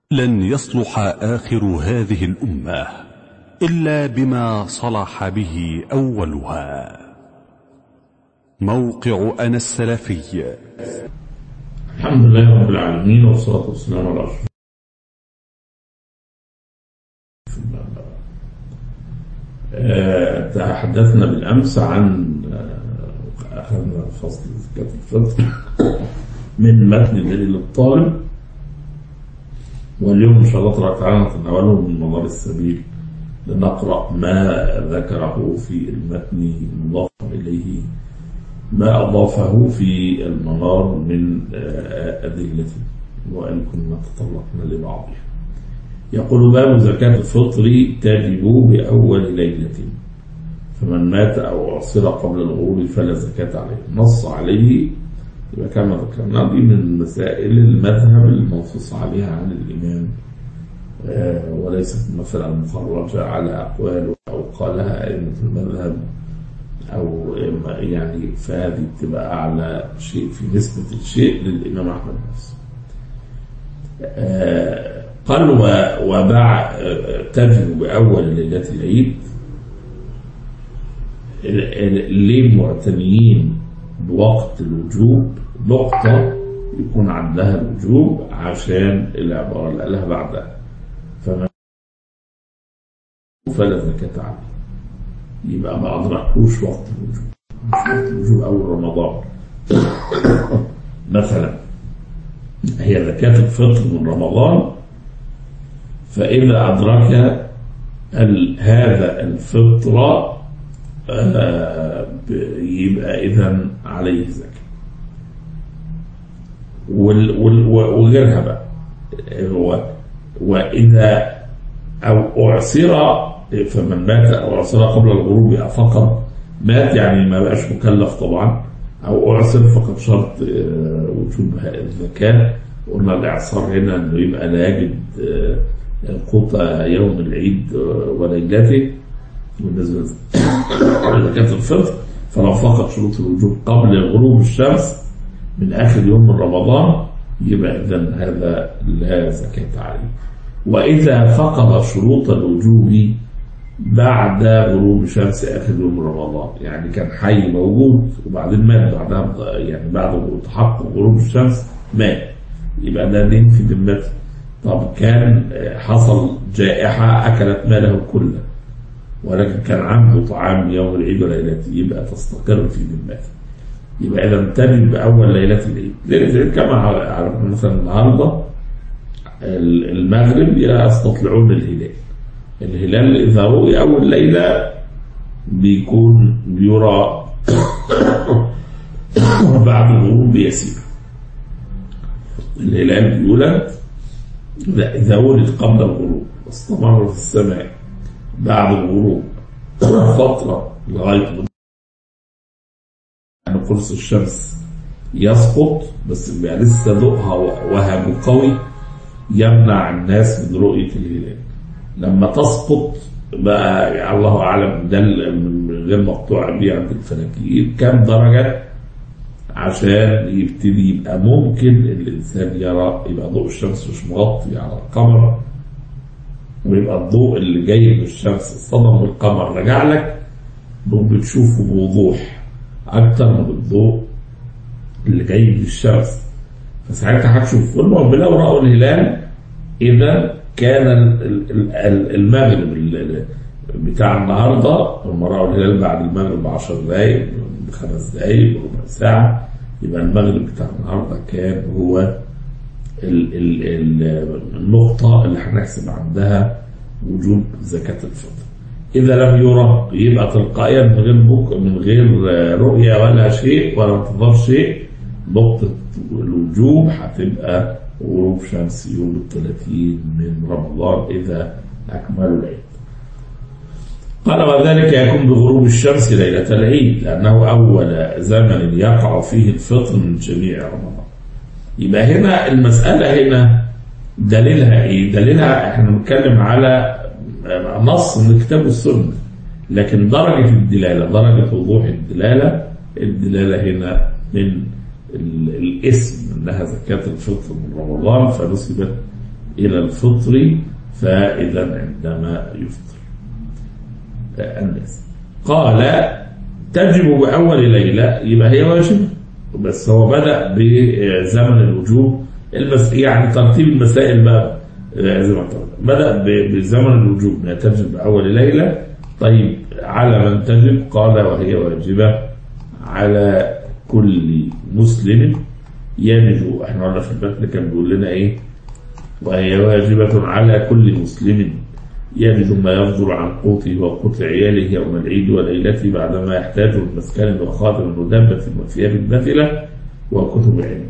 لن يصلح آخر هذه الأمة إلا بما صلح به أولها موقع أنا السلفي الحمد لله رب العالمين والصلاة والسلام على أشرف آه، تحدثنا بالأمس عن آه، أخذنا فصل زكاة الفطر من متن دليل الطالب واليوم إن شاء الله تبارك وتعالى نتناوله من منار السبيل لنقرأ ما ذكره في المتن مضاف إليه ما أضافه في المنار من آه، أدلة وإن كنا تطرقنا لبعضها يقول باب زكاة الفطر تجب بأول ليلة فمن مات أو أعصر قبل الغروب فلا زكاة عليه نص عليه يبقى كما ذكرنا دي من مسائل المذهب المنصوص عليها عن الإمام آه، وليست مثلا مخرجة على أقوال أو قالها أئمة المذهب أو يعني فهذه بتبقى أعلى شيء في نسبة الشيء للإمام أحمد بس آه، قال و- وباع آه، تجب بأول ليلة العيد ال- ال- للمعتنيين بوقت الوجوب نقطة يكون عندها الوجوب عشان العبارة اللي قالها بعدها فمن فلا زكاة عليه يبقى ما أدركوش وقت الوجوب مش وقت الوجوب أول رمضان مثلا هي زكاة الفطر من رمضان فإذا أدرك ال- هذا الفطر آه، ب- يبقى إذا عليه زكاة وال- وال- و- وغيرها بقى هو وإذا أو أعصر فمن مات أو أعصر قبل الغروب يبقى فقط مات يعني ما بقاش مكلف طبعا أو أعصر فقط شرط آه، وجوب الزكاة قلنا الإعصار هنا إنه يبقى لا يجد آه، قوت يوم العيد آه، وليلته بالنسبة لزكاة الفطر فلو فقط شروط الوجوب قبل غروب الشمس من آخر يوم من رمضان يبقى إذا هذا لا زكاة عليه وإذا فقد شروط الوجوب بعد غروب شمس آخر يوم من رمضان يعني كان حي موجود وبعدين مات بعدها بض- يعني بعد تحقق غروب الشمس مات يبقى ده دين في ذمته طب كان آه، حصل جائحة أكلت ماله كله ولكن كان عنده طعام يوم العيد وليلته يبقى تستقر في ذمته يبقى إذا امتدد بأول ليلة العيد ليلة العيد كما عرفنا مثلا النهارده ال- المغرب يستطلعون الهلال الهلال إذا رؤي أول ليلة بيكون بيرى بعد الغروب بيسير الهلال بيولد إذا- إذا ولد قبل الغروب واستمر في السماء بعد الغروب فترة لغاية ما يعني قرص الشمس يسقط بس بيبقى لسه ضوءها وهب قوي يمنع الناس من رؤية الهلال لما تسقط بقى يعني الله أعلم ده من غير مقطوع بيه عند الفلكيين كام درجة عشان يبتدي يبقى ممكن الإنسان يرى يبقى ضوء الشمس مش مغطي على القمر ويبقى الضوء اللي جاي من الشمس اصطدم بالقمر رجع لك بتشوفه بوضوح أكتر من الضوء اللي جاي من الشمس فساعتها هتشوف المهم لو رأوا الهلال إذا كان ال- ال- ال- المغرب ال- ال- بتاع النهارده هم رأوا الهلال بعد المغرب ب 10 دقايق بخمس دقايق بربع ساعة يبقى المغرب بتاع النهارده كان هو ال ال ال النقطة اللي هنحسب عندها وجوب زكاة الفطر. إذا لم يرى يبقى تلقائيا من غير بك من غير رؤية ولا شيء ولا انتظار شيء نقطة الوجوب هتبقى غروب شمس يوم الثلاثين من رمضان إذا أكملوا العيد. قال وذلك يكون بغروب الشمس ليلة العيد لأنه أول زمن يقع فيه الفطر من جميع رمضان. يبقى هنا المسألة هنا دليلها ايه؟ دليلها احنا بنتكلم على نص من الكتاب والسنة لكن درجة الدلالة درجة وضوح الدلالة الدلالة هنا من ال- الاسم انها زكاة الفطر من رمضان فنسبت إلى الفطر فإذا عندما يفطر الناس قال تجب بأول ليلة يبقى هي واجبة بس هو بدأ بزمن الوجوب المس... يعني ترتيب المسائل بقى زي ما قلت بدأ ب- بزمن الوجوب انها تجب بأول ليلة طيب على من تجب قال وهي واجبة على كل مسلم يجب احنا قلنا في المتن كان بيقول لنا ايه وهي واجبة على كل مسلم يجد ما يفضل عن قوته وقوت عياله يوم العيد وليلته بعدما يحتاج من مسكن وخادم ودابة وثياب مثلة وكتب علم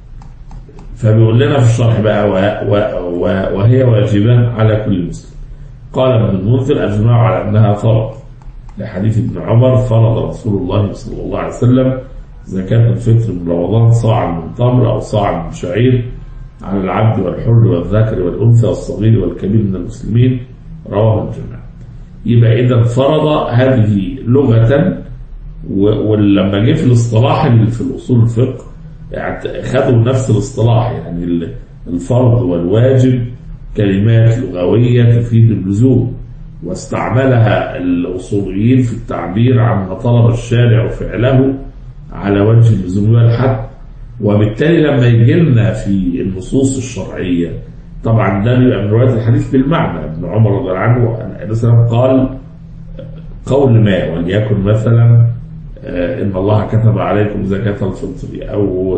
فبيقول لنا في الشرح بقى و- و- و- وهي واجبة على كل مسلم قال ابن المنذر أجمعوا على أنها فرض لحديث ابن عمر فرض رسول الله صلى الله عليه وسلم زكاة الفطر من رمضان صاعا من تمر أو صاعا من شعير على العبد والحر والذكر والأنثى والصغير والكبير من المسلمين رواه الجماعة يبقى إذا فرض هذه لغة و- ولما جه في الاصطلاح اللي في الأصول الفقه يعني خدوا نفس الاصطلاح يعني ال- الفرض والواجب كلمات لغوية تفيد اللزوم واستعملها الأصوليين في التعبير عما طلب الشارع فعله على وجه اللزوم والحد وبالتالي لما يجي لنا في النصوص الشرعية طبعا ده بيبقى من رواية الحديث بالمعنى ابن عمر رضي الله عنه مثلا قال قول ما وليكن مثلا آه، إن الله كتب عليكم زكاة الفطر أو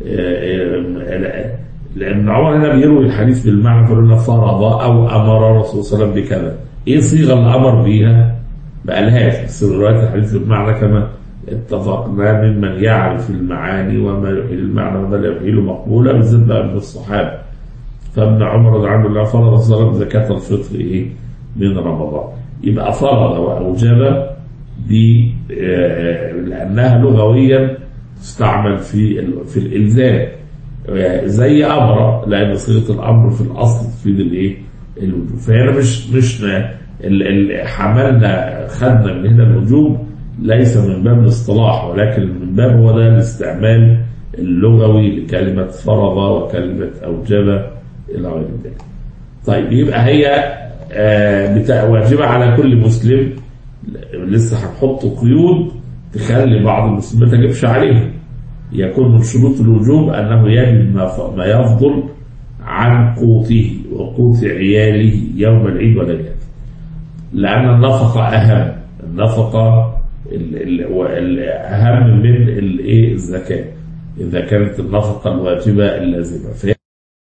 آه، آه، لأن عمر هنا بيروي الحديث بالمعنى فقال لنا فرض أو أمر الرسول صلى الله عليه وسلم بكذا إيه صيغة الأمر بيها؟ ما قالهاش بس رواية الحديث بالمعنى كما اتفقنا ممن يعرف المعاني وما يحيل المعنى وما لا يحيل مقبولة بالذات بقى من الصحابة فابن عمر رضي الله عنه فرض صلى الله عليه وسلم زكاة الفطر إيه؟ من رمضان يبقى فرض وأوجب دي آه، لأنها لغويا تستعمل في ال- في الإلزام آه، زي أمر لأن صيغة الأمر في الأصل تفيد الإيه؟ الوجوب فهنا مش مش ن- ال- ال- حملنا خدنا من هنا الوجوب ليس من باب الاصطلاح ولكن من باب هو ده الاستعمال اللغوي لكلمة فرض وكلمة أوجب إلى غير ذلك. طيب يبقى هي آه، بتا- واجبة على كل مسلم لسه هنحط قيود تخلي بعض المسلمين ما تجبش عليهم يكون من شروط الوجوب أنه يجب ما ف- ما يفضل عن قوته وقوت عياله يوم العيد وليلته لأن النفقة أهم النفقة ال- ال- و- ال- أهم من الإيه الزكاة إذا كانت النفقة الواجبة اللازمة فهي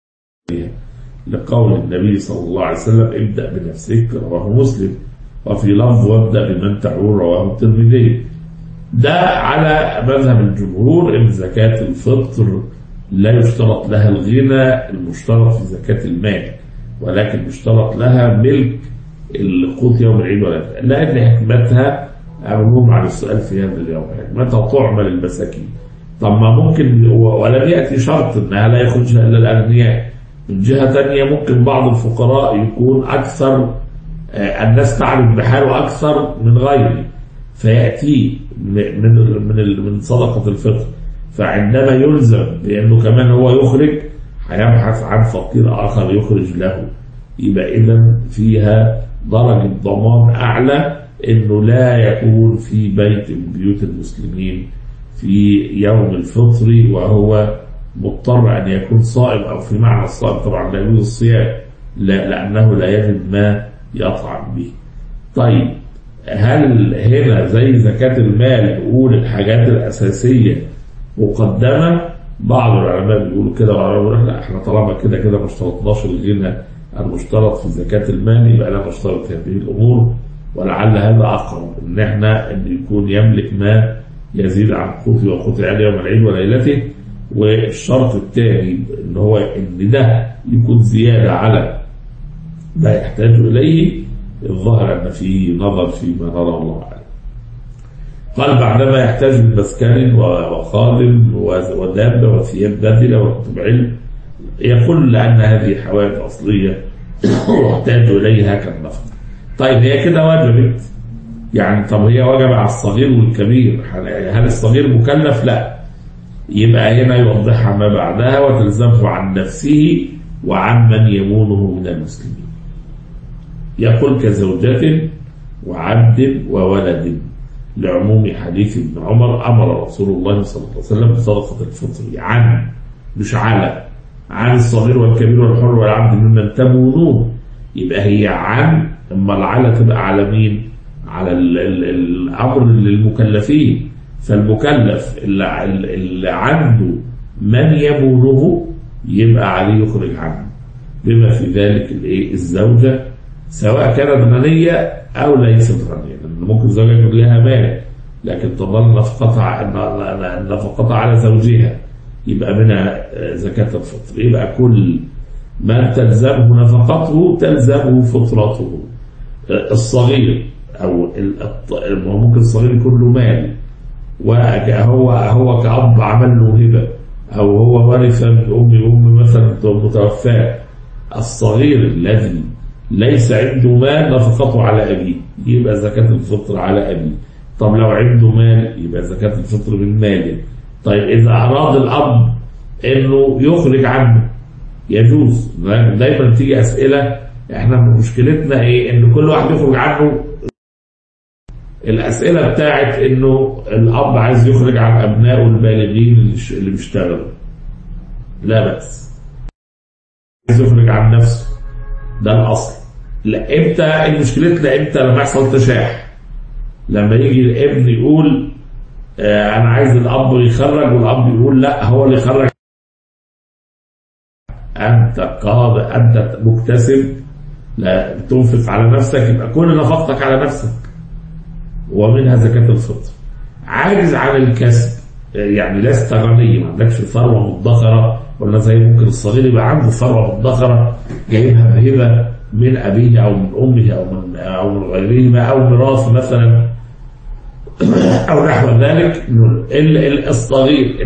لقول النبي صلى الله عليه وسلم ابدأ بنفسك رواه مسلم وفي لفظ وابدأ بمن تعول رواه الترمذي ده على مذهب الجمهور ان زكاة الفطر لا يشترط لها الغنى المشترط في زكاة المال ولكن يشترط لها ملك القوت يوم العيد ولا لأن حكمتها أمنهم على السؤال في هذا اليوم حكمتها طعم للمساكين طب ما ممكن ولم يأتي شرط أنها لا يخرجها إلا الأغنياء من جهة تانية ممكن بعض الفقراء يكون أكثر آه، الناس تعرف بحاله أكثر من غيره فيأتي م- من من ال- من صدقة الفطر فعندما يلزم بأنه كمان هو يخرج هيبحث عن فقير آخر يخرج له يبقى إذا فيها درجة ضمان أعلى إنه لا يكون في بيت من بيوت المسلمين في يوم الفطر وهو مضطر أن يكون صائم أو في معنى الصائم طبعا لا يجوز الصيام لا لأنه لا يجد ما يطعم به طيب هل هنا زي زكاة المال نقول الحاجات الأساسية مقدمة بعض العلماء بيقولوا كده وعلماء بيقولوا لا احنا طالما كده كده ما اشترطناش الغنى المشترط في زكاة المال يبقى لا نشترط هذه الأمور ولعل هذا أقرب إن احنا إن يكون يملك ما يزيد عن قوته وقوت العيال يوم العيد وليلته والشرط الثاني إن هو إن ده يكون زيادة على ما يحتاج إليه الظاهر أن فيه نظر فيما نرى الله أعلم قال بعدما يحتاج من مسكن وخادم ودابة وثياب بدلة وكتب علم يقول لأن هذه حوائج أصلية واحتاج إليها كالنفق طيب هي كده وجبت يعني طب هي وجب على الصغير والكبير هل الصغير مكلف لا يبقى هنا يوضحها ما بعدها وتلزمه عن نفسه وعن من يمونه من المسلمين يقول كزوجة وعبد وولد لعموم حديث ابن عمر أمر رسول الله صلى الله عليه وسلم بصدقة الفطر عن مش على عن الصغير والكبير والحر والعبد ممن تمونون يبقى هي عن اما العلى تبقى على مين؟ على ال ال الامر للمكلفين فالمكلف اللي, اللي عنده من يمونه يبقى عليه يخرج عنه بما في ذلك الايه الزوجه سواء كانت غنيه او ليست غنيه لان ممكن الزوجه يكون لها مال لكن تظل نفقتها نفقتها على زوجها يبقى منها زكاه الفطر يبقى كل من تلزمه نفقته تلزمه فطرته الصغير او ممكن الصغير يكون له مال وهو هو كأب عمل له هبه او هو ورث من ام ام مثلا متوفاه الصغير الذي ليس عنده مال نفقته على ابيه يبقى زكاه الفطر على ابيه طب لو عنده مال يبقى زكاه الفطر من ماله طيب اذا اراد الاب انه يخرج عنه يجوز دايما تيجي اسئله احنا مشكلتنا ايه ان كل واحد يخرج عنه الاسئله بتاعت انه الاب عايز يخرج عن ابنائه البالغين اللي بيشتغلوا لا بأس عايز يخرج عن نفسه ده الاصل لا امتى مشكلتنا امتى لما يحصل تشاح لما يجي الابن يقول آه انا عايز الاب يخرج والاب يقول لا هو اللي يخرج انت قاضي انت مكتسب لا تنفق على نفسك يبقى كل نفقتك على نفسك ومنها زكاة الفطر عاجز عن الكسب يعني لست غني ما عندكش ثروة مدخرة ولا زي ممكن الصغير يبقى عنده ثروة مدخرة جايبها هبة من أبيه أو من أمه أو من أو من غيرهما أو ميراث مثلا أو نحو ذلك الصغير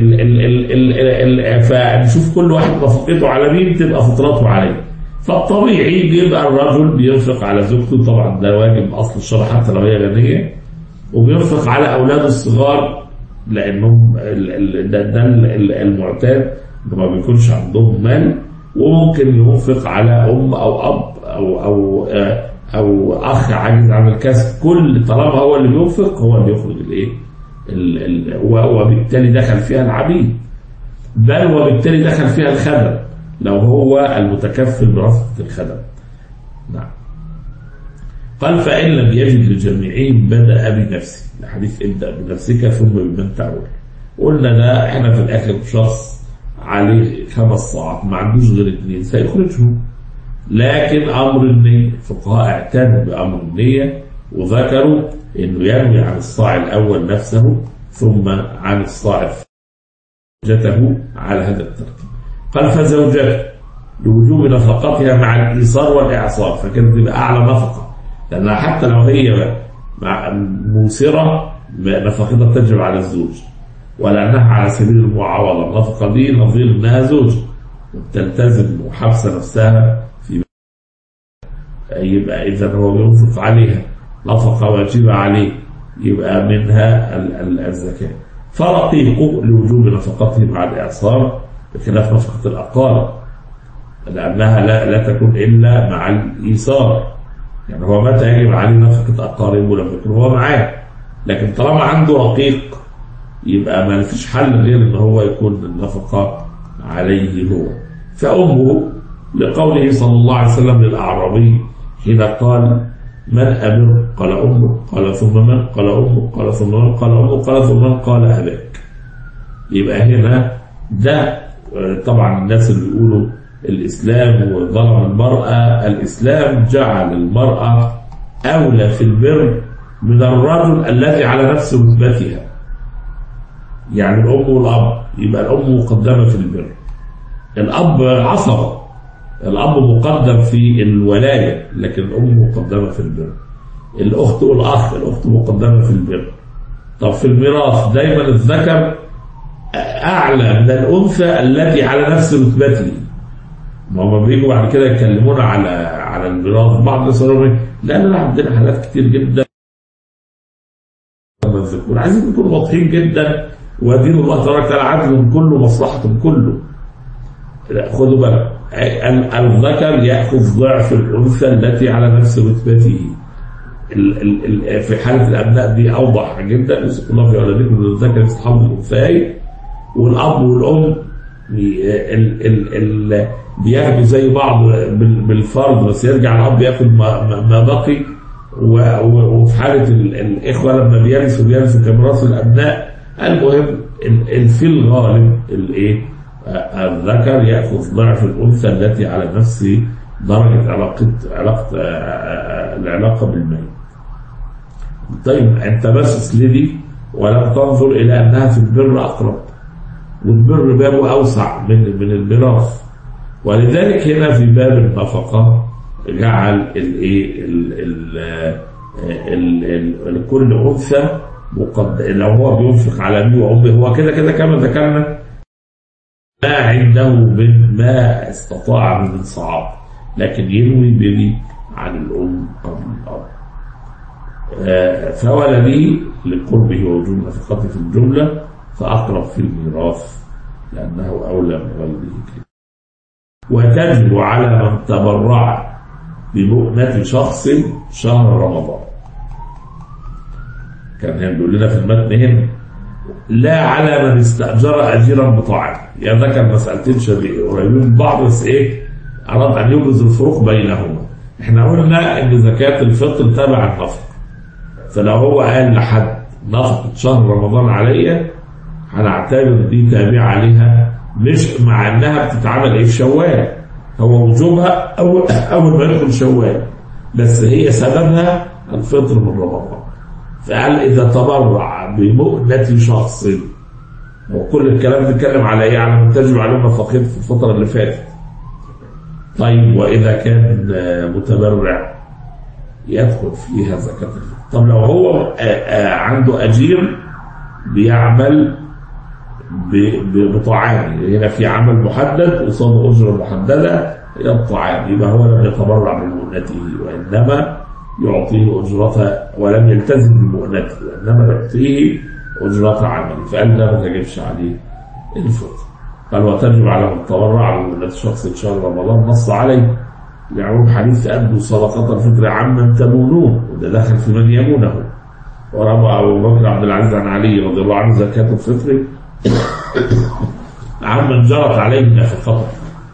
فنشوف كل واحد نفقته على مين تبقى فطرته عليه فالطبيعي بيبقى الرجل بينفق على زوجته طبعا ده واجب اصل الشرع حتى لو هي غنيه وبينفق على اولاده الصغار لانهم ده, ده المعتاد انه ما بيكونش عندهم مال وممكن ينفق على ام او اب او او او اخ عاجز عن الكسب كل طالما هو اللي بينفق هو اللي يخرج الايه وبالتالي دخل فيها العبيد بل وبالتالي دخل فيها الخدم لو هو المتكفل برفقة الخدم نعم قال فإن لم يجد لجميعهم بدأ بنفسه الحديث ابدأ بنفسك ثم بمن تعول قلنا ده احنا في الآخر شخص عليه خمس صاعات ما عندوش غير اثنين سيخرجه لكن أمر النية الفقهاء اعتنوا بأمر النية وذكروا انه ينوي عن الصاع الأول نفسه ثم عن الصاع زوجته على هذا الترتيب قال فزوجته لوجوب نفقتها مع الإيصال والإعصار فكانت تبقى أعلى نفقة لأنها حتى لو هي موسرة نفقتها تجب على الزوج ولأنها على سبيل المعاوضة النفقة دي نظير أنها زوج وبتلتزم وحبس نفسها في يبقى إذا هو بينفق عليها نفقة واجبة عليه يبقى منها الزكاة فرقيقه لوجوب نفقته مع الإعصار بخلاف نفقة الأقارب لأنها لا, لا تكون إلا مع الإيصار يعني هو متى يجب عليه نفقة أقاربه لما يكون هو معاه لكن طالما عنده رقيق يبقى ما فيش حل غير ان هو يكون النفقة عليه هو فأمه لقوله صلى الله عليه وسلم للأعرابي حين قال من أمر قال أمه قال ثم من قال أمه قال ثم من قال أمه قال ثم من قال أباك يبقى هنا ده طبعا الناس اللي بيقولوا الإسلام وظلم المرأة الإسلام جعل المرأة أولى في البر من الرجل الذي على نفس رتبتها يعني الأم والأب يبقى الأم مقدمة في البر الأب عصبة الأب مقدم في الولاية لكن الأم مقدمة في البر الأخت والأخ الأخت مقدمة في البر طب في الميراث دايما الذكر أعلى من الأنثى التي على نفس رتبته ما هم بيجوا بعد كده يتكلمونا على على الميراث بعض الناس يقولوا لا لا عندنا حالات كتير جدا الذكور عايزين نكون واضحين جدا ودين الله تبارك وتعالى عدل كله مصلحة كله لا، خدوا بالك ال- الذكر ياخذ ضعف الانثى التي على نفس رتبته ال- ال- ال- في حاله الابناء دي اوضح جدا يوصف الله في اولادكم للذكر مثل حظ الانثيين والاب والام بي- ال ال ال بياخدوا زي بعض بال- بالفرض بس يرجع الاب ياخد ما, ما- ما بقي و- و- وفي حاله ال- الاخوه لما بيرثوا بيرثوا كميراث الابناء المهم ال- ال- في الغالب الايه آه، الذكر ياخذ ضعف الانثى التي على نفس درجه علاقه علاقه آه، آه، آه، العلاقه بالميت. طيب انت بس لدي ولم تنظر الى انها في البر اقرب والبر بابه اوسع من من الميراث ولذلك هنا في باب النفقه جعل الايه ال- ال- ال- ال- ال- كل انثى مقد... لو هو بينفق على ابيه وامه هو كده كده كما ذكرنا ما عنده من ما استطاع من صعاب لكن ينوي به عن الام قبل الاب آه، فولده لقربه ووجوب نفقته في الجمله فاقرب في الميراث لانه اولى من والده وتجب على من تبرع بمؤنة شخص شهر رمضان كان هنا بيقول لنا في المتن هنا لا على من استأجر أجيرا بطاعة يا ذكر مسألتين شبيه قريبين من بعض بس إيه أراد أن يبرز الفروق بينهما إحنا قلنا إن زكاة الفطر تبع النفق فلو هو قال لحد نفقة شهر رمضان عليا هنعتبر دي تابعة عليها مش مع انها بتتعمل ايه في شوال هو وجوبها اول اول ما يدخل شوال بس هي سببها الفطر من رمضان فقال اذا تبرع بمؤنة شخص وكل الكلام بيتكلم على ايه على من تجب عليه نفقته في الفترة اللي فاتت طيب واذا كان آه، متبرع يدخل فيها زكاة الفطر طب لو هو آه، آه، عنده اجير بيعمل ب- ب- بطعام هنا في عمل محدد قصاد أجرة محددة هي الطعام يبقى هو لم يتبرع بمؤنته وإنما يعطيه أجرة ولم يلتزم بمؤنته وإنما يعطيه أجرة عمله فقال ده ما تجبش عليه الفطر قال وتجب على من تبرع بمؤنة شخص إن شهر رمضان نص عليه لعموم حديث أدوا صدقة الفطر عمن تمونون وده داخل في من يمونه وروى أبو بكر عبد العزيز عن علي رضي الله عنه زكاة الفطر عمن جرت عليه نفقته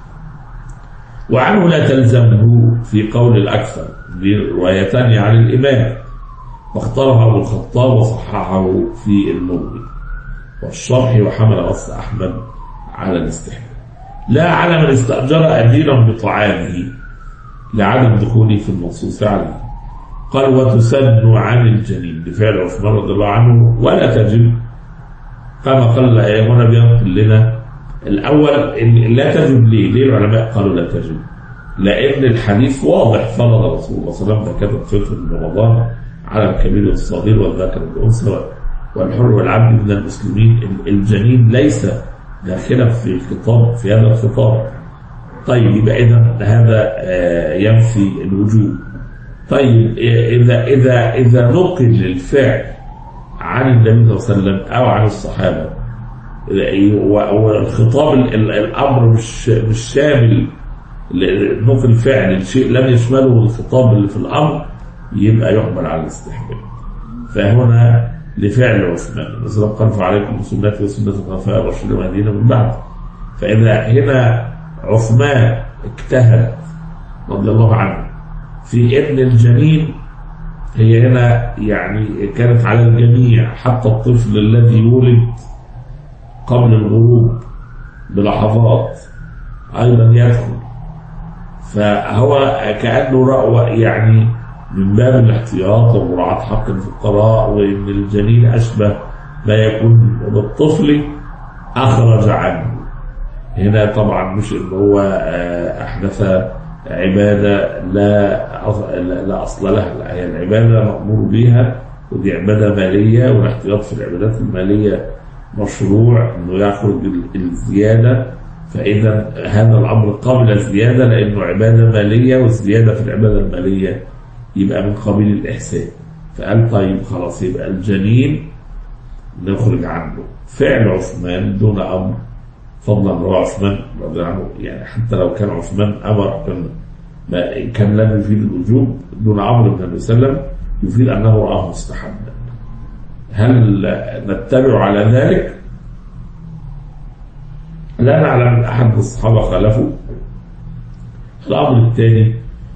وعنه لا تلزمه في قول الأكثر بروايتان عن الإمام واختارها أبو الخطاب وصححه في المغني والشرح وحمل نص أحمد على الاستحباب لا على من استأجر أجيرا بطعامه لعدم دخوله في المنصوص عليه قال وتسن عن الجنين بفعل عثمان رضي الله عنه ولا تجب كما قال هنا بينقل لنا الأول إن لا تجب ليه؟ ليه العلماء قالوا لا تجب؟ لأن الحديث واضح فرض رسول الله صلى الله عليه وسلم زكاة الفطر من رمضان على الكبير والصغير والذكر والأنثى والحر والعبد من المسلمين الجنين ليس داخلا في الخطاب في هذا الخطاب طيب يبقى إذا هذا آه، ينفي الوجوب طيب إذا إذا إذا نقل الفعل عن النبي صلى الله عليه وسلم أو عن الصحابة و- والخطاب ال- ال- الأمر مش مش شامل ل- نقل فعل الشيء لم يشمله الخطاب اللي في الأمر يبقى يحمل على الاستحباب فهنا لفعل عثمان مثلا قال فعليكم بسنتي وسنة الخلفاء الراشدين المهديين من بعد فإذا هنا عثمان اجتهد رضي الله عنه في ابن الجنين هي هنا يعني كانت على الجميع حتى الطفل الذي يولد قبل الغروب بلحظات أيضا يدخل فهو كأنه رأى يعني من باب الاحتياط ومراعاة حق الفقراء وإن الجنين أشبه ما يكون بالطفل أخرج عنه هنا طبعا مش إن هو آه، أحدث عبادة لا أص- لا لا أصل لها لا هي العبادة مأمور بها ودي عبادة مالية والاحتياط في العبادات المالية مشروع انه يخرج ال- الزياده فاذا هذا الامر قبل الزياده لانه عباده ماليه والزياده في العباده الماليه يبقى من قبيل الاحسان فقال طيب خلاص يبقى الجنين نخرج عنه فعل عثمان دون امر فضلا عن رواه عثمان رضي الله عنه يعني حتى لو كان عثمان امر كان ما كان لم يفيد الوجوب دون عمرو بن ابي سلم يفيد انه راه مستحبا هل نتبع على ذلك؟ لا نعلم ان احد من الصحابه خالفوا الامر الثاني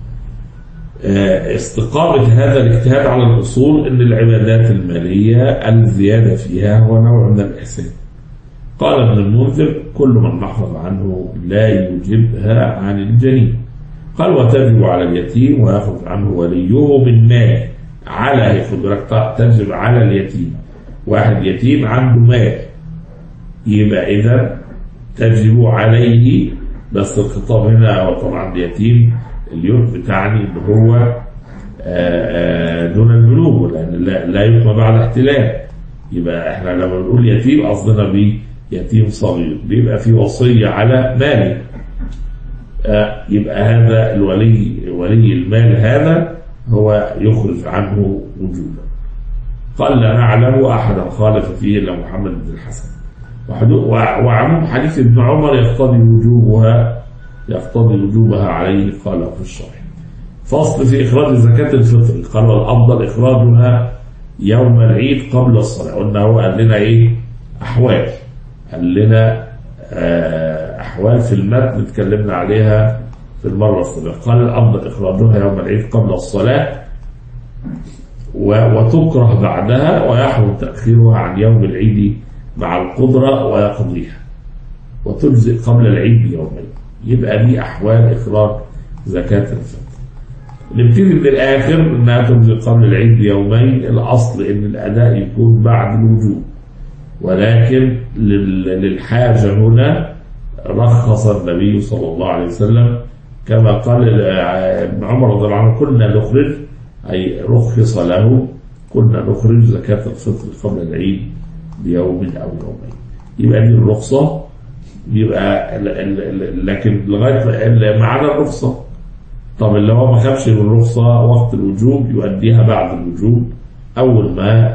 آه، استقامة هذا الاجتهاد على الأصول أن العبادات المالية الزيادة فيها هو نوع من الإحسان قال ابن المنذر كل من نحفظ عنه لا يوجبها عن الجنين قال وتجب على اليتيم ويأخذ عنه وليه من مال على خد بالك تجب على اليتيم واحد يتيم عنده مال يبقى إذا تجب عليه بس الخطاب هنا هو طبعا اليتيم اليوم بتعني ان هو آه، آه، دون البلوغ لان لا- لا يقوم بعد احتلال يبقى احنا لما بنقول يتيم قصدنا بيه يتيم صغير بيبقى في وصيه على ماله آه، يبقى هذا الولي ولي المال هذا هو يخرج عنه وجوبا قال لا نعلم احدا خالف فيه الا محمد بن الحسن وحدو- وع- وعموم حديث ابن عمر يقتضي وجوبها يقتضي وجوبها عليه قال في الشرح فصل في إخراج زكاة الفطر قال والأفضل إخراجها يوم العيد قبل الصلاة قلنا هو قال لنا إيه أحوال قال لنا آه، أحوال في المتن اتكلمنا عليها في المرة السابقة قال الأفضل إخراجها يوم العيد قبل الصلاة و- وتكره بعدها ويحرم تأخيرها عن يوم العيد مع القدرة ويقضيها وتجزئ قبل العيد بيومين يبقى دي أحوال إخراج زكاة الفطر نبتدي من الآخر إنها تجزئ قبل العيد بيومين الأصل إن الأداء يكون بعد الوجوب ولكن لل- للحاجة هنا رخص النبي صلى الله عليه وسلم كما قال آه، ابن عمر رضي الله عنه كنا نخرج أي رخص له كنا نخرج زكاة الفطر قبل العيد بيوم أو يومين يبقى دي الرخصة يبقى ال- ال- ال- لكن لغاية ال- معانا الرخصة طب اللي هو ما خافش من الرخصة وقت الوجوب يؤديها بعد الوجوب أول ما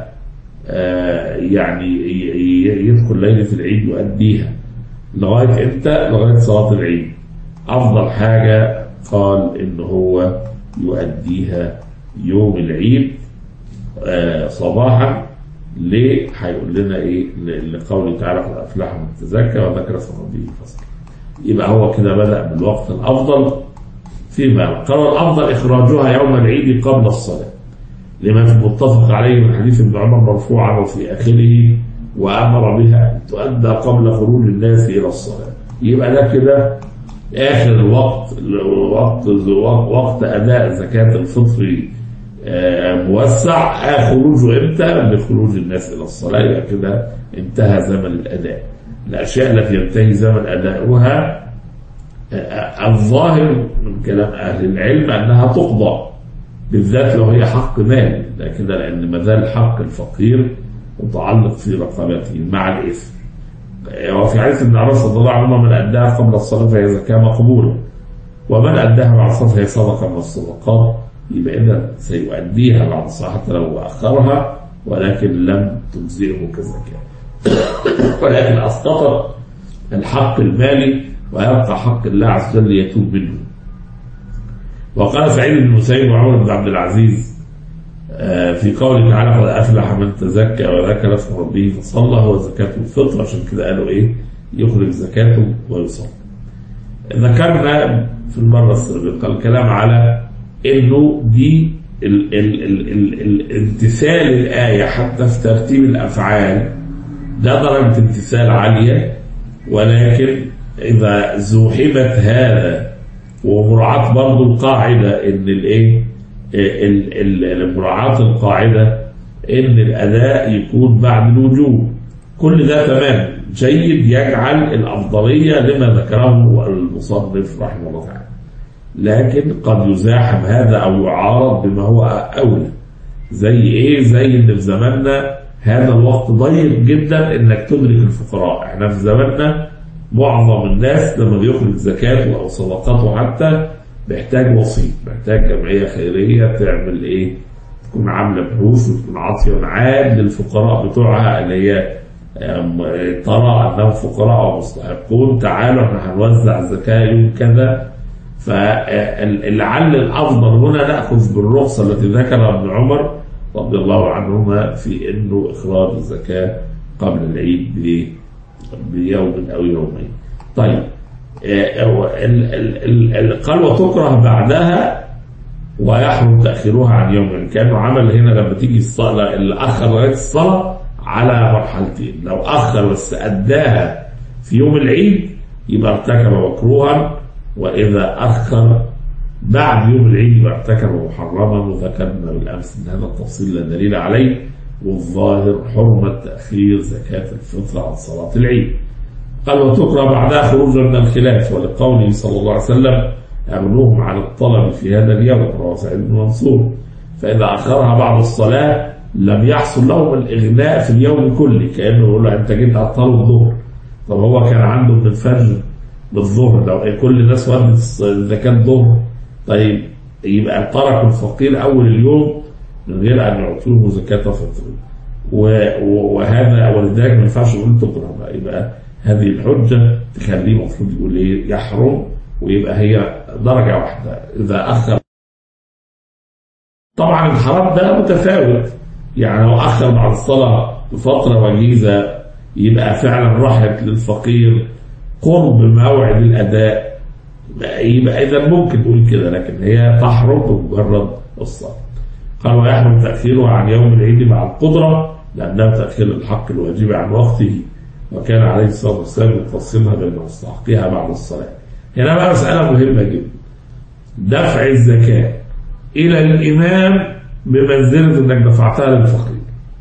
آه، يعني ي- ي- يدخل ليلة العيد يؤديها لغاية امتى؟ لغاية صلاة العيد أفضل حاجة قال إن هو يؤديها يوم العيد آه، صباحا ليه؟ هيقول لنا ايه؟ ل- لقوله تعالى قد افلح من تزكى وذكر اسم ربه فصل. يبقى هو كده بدأ بالوقت الافضل فيما قال الافضل اخراجها يوم العيد قبل الصلاه. لما في متفق عليه من حديث ابن عمر مرفوعا وفي اخره وامر بها ان تؤدى قبل خروج الناس الى الصلاه. يبقى ده كده اخر الوقت وقت وقت اداء زكاه الفطر آه، موسع آه، خروجه امتى؟ لخروج الناس الى الصلاه يبقى كده انتهى زمن الاداء. الاشياء التي ينتهي زمن ادائها آه، الظاهر من كلام اهل العلم انها تقضى بالذات لو هي حق مال ده كده لان ما زال حق الفقير متعلق في رقبته مع الاثم. آه، وفي حديث ابن عباس رضي الله عنهما من اداها قبل الصلاه فهي زكاه مقبوله. ومن اداها بعد الصلاه فهي صدقه من الصدقات يبقى إذا سيؤديها بعد الصلاة حتى لو أخرها ولكن لم تجزئه كزكاة ولكن أسقطت الحق المالي ويبقى حق الله عز وجل يتوب منه وقال سعيد بن المسيب وعمر بن عبد العزيز آه، في قوله تعالى قد أفلح من تزكى وذكر اسم ربه فصلى هو زكاة الفطر عشان كده قالوا إيه يخرج زكاته ويصلي ذكرنا في المرة السابقة الكلام على انه دي ال ال ال ال ال امتثال الآية حتى في ترتيب الأفعال ده درجة امتثال عالية ولكن إذا زوحمت هذا ومراعاة برضه القاعدة إن الإيه ال- ال- مراعاة القاعدة إن الأداء يكون بعد الوجوب كل ده تمام جيد يجعل الأفضلية لما ذكره المصنف رحمه الله تعالى لكن قد يزاحم هذا أو يعارض بما هو أولى زي إيه زي إن في زماننا هذا الوقت ضيق جدا إنك تدرك الفقراء إحنا في زماننا معظم الناس لما بيخرج زكاته أو صدقاته حتى بيحتاج وسيط محتاج جمعية خيرية تعمل إيه تكون عاملة بحوث وتكون عاطية ميعاد للفقراء بتوعها اللي هي أم، ترى انهم فقراء ومستحقون تعالوا احنا هنوزع الزكاه يوم كذا فلعل الافضل هنا ناخذ بالرخصه التي ذكرها ابن عمر رضي الله عنهما في انه اخراج الزكاه قبل العيد ب- بيوم او يومين. طيب آه، هو ال- ال- ال- قال وتكره بعدها ويحرم تاخيرها عن يوم يعني كانه عمل هنا لما تيجي الصلاه اللي اخر لغايه الصلاه على مرحلتين لو اخر بس اداها في يوم العيد يبقى ارتكب مكروها واذا اخر بعد يوم العيد يبقى ارتكب محرما وذكرنا بالامس ان هذا التفصيل لا دليل عليه والظاهر حرمه تاخير زكاه الفطر عن صلاه العيد قال وتكره بعدها خروجا من الخلاف ولقوله صلى الله عليه وسلم أغنوهم عن الطلب في هذا اليوم رواه سعيد بن منصور فإذا أخرها بعد الصلاة لم يحصل لهم الإغناء في اليوم كله كأنه يقول له أنت جيت على الطلب الظهر طب هو كان عنده من الفجر للظهر لو كل الناس ودت زكاة الظهر طيب يبقى تركوا الفقير أول اليوم من غير أن يعطوه زكاة فطر و- و- وهذا ولذلك ما ينفعش يقول تكره بقى يبقى هذه الحجة تخليه المفروض يقول إيه يحرم ويبقى هي درجة واحدة إذا أخر طبعا الحرام ده متفاوت يعني لو أخر بعد الصلاة بفترة وجيزة يبقى فعلا راحت للفقير قرب موعد الأداء يبقى إذا ممكن تقول كده لكن هي تحرم بمجرد الصلاة قال ويحرم تأخيرها عن يوم العيد مع القدرة لأنه تأخير الحق الواجب عن وقته وكان عليه الصلاة والسلام يقسمها بين مستحقيها بعد الصلاة هنا بقى مسألة مهمة جدا دفع الزكاة إلى الإمام بمنزلة إنك دفعتها للفقير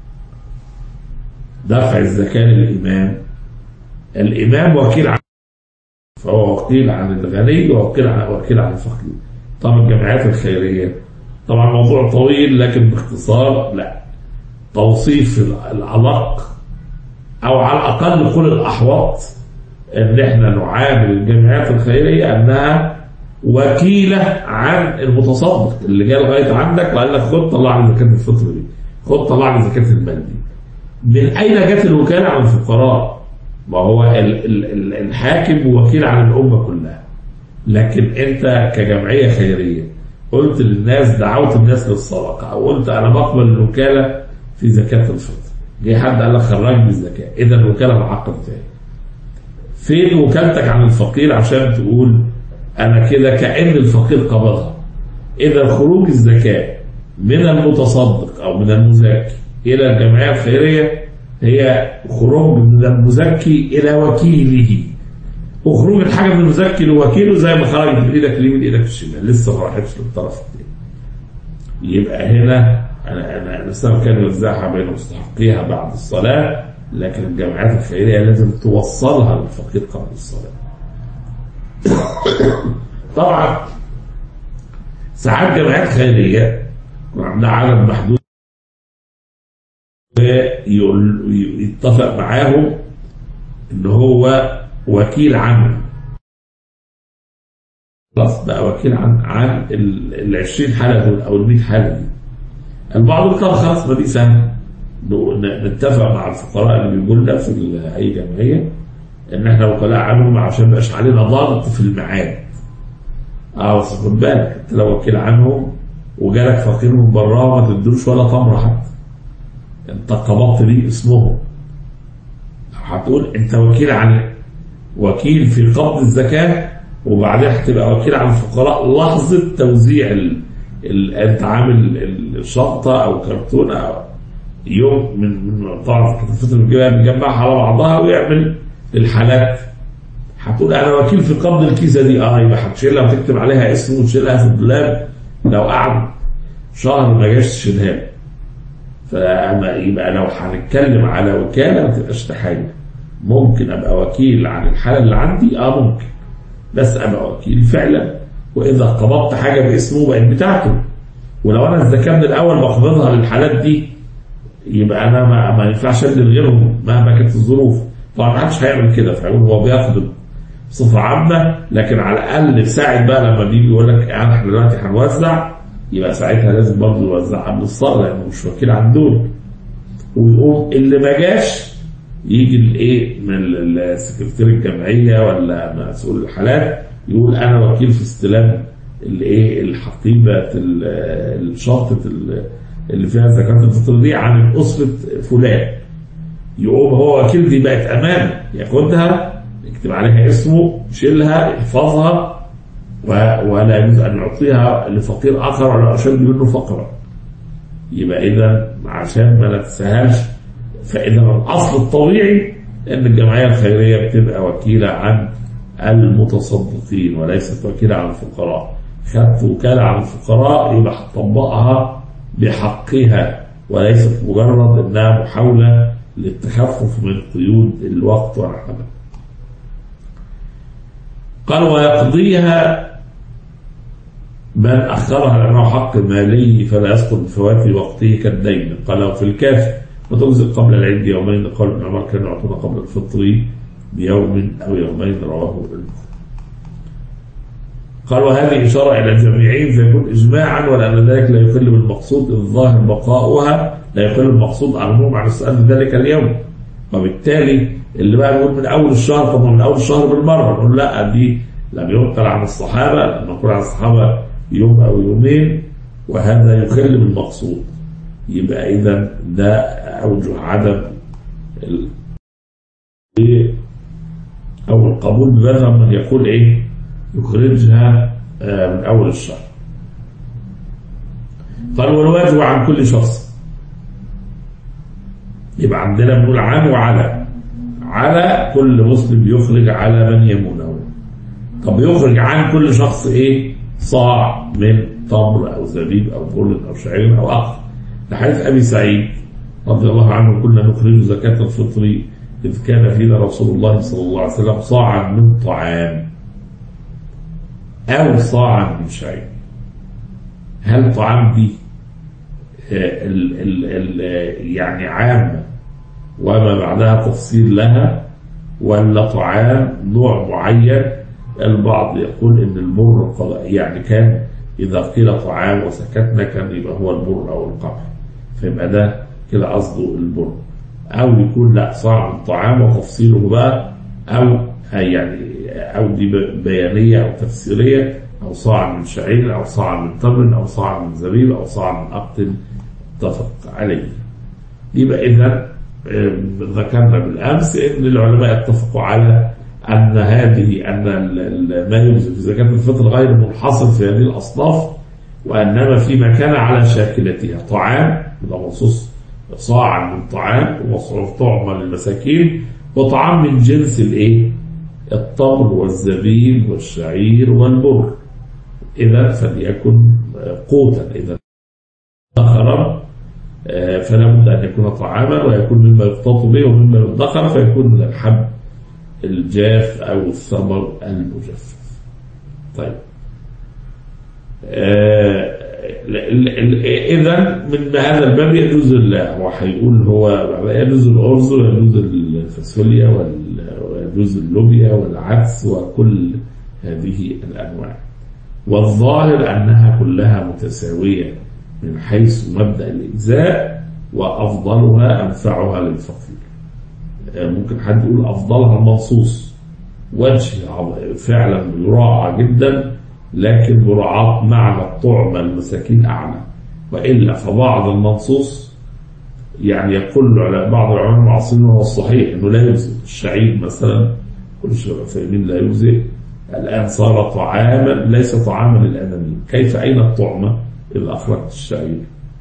دفع الزكاة للإمام الإمام وكيل عن فهو وكيل عن الغني ووكيل عن وكيل عن الفقير طبعا الجمعيات الخيرية طبعا موضوع طويل لكن باختصار لا توصيف العلاق او على الاقل كل الاحواط ان احنا نعامل الجمعيات الخيريه انها وكيله عن المتصدق اللي جاي لغايه عندك وقال لك خد طلع لي زكاه الفطر دي خد طلع لي زكاه المال دي من اين جت الوكاله عن الفقراء؟ ما هو ال- ال- ال- الحاكم وكيل عن الامه كلها لكن انت كجمعيه خيريه قلت للناس دعوت الناس للصدقه او قلت انا بقبل الوكاله في زكاه الفطر جه حد قال لك خرجني الزكاه اذا الوكاله معقد تاني فين وكالتك عن الفقير عشان تقول انا كده كان الفقير قبضها اذا خروج الزكاه من المتصدق او من المزكي الى الجمعيه الخيريه هي خروج من المزكي الى وكيله وخروج الحاجه من المزكي لوكيله زي ما خرجت من ايدك اليمين ايدك الشمال لسه ما راحتش للطرف الثاني يبقى هنا انا انا الاسلام كان يوزعها بين مستحقيها بعد الصلاه لكن الجمعيات الخيريه لازم توصلها للفقير قبل الصلاه. طبعا ساعات جمعيات خيريه عندها عدد محدود ويقول يتفق معاهم ان هو وكيل عنهم خلاص بقى وكيل عن عن ال 20 حاله دول او ال 100 حاله دي البعض قال خلاص ما دي سهله ن- نتفق مع الفقراء اللي بيقول لنا في ال- اي جمعيه ان احنا وكلاء عنهم عشان ما يبقاش علينا ضغط في الميعاد اه بس خد بالك انت لو وكيل عنهم وجالك فقير من براه ما تدروش ولا تمره حتى انت قبضت ليه اسمهم هتقول انت وكيل عن وكيل في قبض الزكاه وبعدين هتبقى وكيل عن الفقراء لحظه توزيع ال... ال... انت عامل الشنطه او كرتونه أو يوم من من طبعا زكاه الفطر بيجيبها بيجمعها على بعضها ويعمل الحالات هتقول انا وكيل في قبض الكيسه دي اه يبقى هتشيلها وتكتب عليها اسمه وتشيلها في الدولاب لو قعد شهر ما جاش تشيلها له. فأما يبقى لو هنتكلم على وكاله ما تبقاش تحايل ممكن ابقى وكيل عن الحاله اللي عندي اه ممكن بس ابقى وكيل فعلا واذا قبضت حاجه باسمه بقت بتاعته ولو انا الزكاه من الاول بقبضها للحالات دي يبقى انا ما, ما ينفعش ادي لغيرهم مهما كانت الظروف طبعا ما حدش هيعمل كده فيقول هو بيقبض بصفه عامه لكن على الاقل ساعد بقى لما بيجي يقول لك يعني احنا دلوقتي هنوزع يبقى ساعتها لازم برضه يوزع قبل الصلاه لانه مش وكيل عن دول ويقوم اللي ما جاش يجي الايه من السكرتير الجمعيه ولا مسؤول الحالات يقول انا وكيل في استلام الايه الحقيبه ال- الشنطه ال- اللي فيها زكاه الفطر دي عن اسره فلان يقوم هو وكيل دي بقت امانه ياخدها يكتب عليها اسمه يشيلها يحفظها و- ولا يجوز ان يعطيها لفقير اخر ولا اشد منه فقرا يبقى اذا عشان ما نتساهلش فاذا الاصل الطبيعي ان الجمعيه الخيريه بتبقى وكيله عن المتصدقين وليست وكيله عن الفقراء خدت وكاله عن الفقراء يبقى هتطبقها بحقها وليست مجرد انها محاوله للتخفف من قيود الوقت والعمل قال ويقضيها من أخرها لأنه حق مالي فلا يسقط بفوات وقته كالدين قال في الكافي وتجزئ قبل العيد يومين قال ابن عمر كانوا يعطون قبل الفطر بيوم أو يومين رواه البخاري قال وهذه إشارة إلى الجميعين فيكون إجماعا ولأن ذلك لا يخل بالمقصود إذ الظاهر بقاؤها لا يخل بالمقصود عموم عن السؤال ذلك اليوم وبالتالي اللي بقى يقول من أول الشهر طب ما من أول الشهر بالمرة نقول لا دي لم ينقل عن الصحابة لما نقول عن الصحابة يوم أو يومين وهذا يخل بالمقصود يبقى إذا ده أوجه عدم ال... أو القبول بمذهب من يقول إيه يخرجها آه، من أول الشهر قال والواجب عن كل شخص يبقى عندنا بنقول عن وعلى على كل مسلم يخرج على من يمونه طب يخرج عن كل شخص ايه صاع من تمر او زبيب او بر او شعير او اخر لحديث ابي سعيد رضي الله عنه كنا نخرج زكاة الفطر إذ كان فينا رسول الله صلى الله عليه وسلم صاعا من طعام أو صاعا من شعير هل طعام دي آه، ال ال ال يعني عامة وما بعدها تفصيل لها ولا طعام نوع معين البعض يقول ان البر قضاء- يعني كان اذا قيل طعام وسكتنا كان يبقى هو البر او القمح فيبقى ده كده قصده البر او يكون لا صاع من طعام وتفصيله بقى او يعني او دي ب- بيانيه او تفسيريه او صاع من شعير او صاع من تمر او صاع من زبيب او صاع من اقط اتفق عليه يبقى اذا آم، ذكرنا بالامس ان العلماء اتفقوا على ان هذه ان ال- ال- ما يجزي في زكاه الفطر غير منحصر في هذه الاصناف وانما فيما كان على شاكلتها طعام ده مخصوص صاع من طعام ومصروف طعمه للمساكين وطعام من جنس الايه؟ التمر والزبيب والشعير والبر اذا فليكن آه، قوتا اذا ذكر آه، فلا بد ان يكون طعاما ويكون مما يقتط به ومما يدخر فيكون من الحب الجاف او الثمر المجفف. طيب. اذا من هذا الباب يجوز ال- هو هيقول هو يجوز الارز ويجوز الفاصوليا وال- ويجوز اللوبيا والعدس وكل هذه الانواع. والظاهر انها كلها متساويه من حيث مبدا الاجزاء وافضلها انفعها للفقير. آه، ممكن حد يقول افضلها المنصوص وجه عظ- فعلا يراعى جدا لكن مراعاة معنى الطعم المساكين أعلى وإلا فبعض المنصوص يعني يقول على بعض العلماء المعاصرين وهو الصحيح انه لا يجزي الشعير مثلا كل شيء فاهمين لا يجزي الان صار طعاما ليس طعاما للانانيم كيف اين الطعمه اذا اخرجت الشعير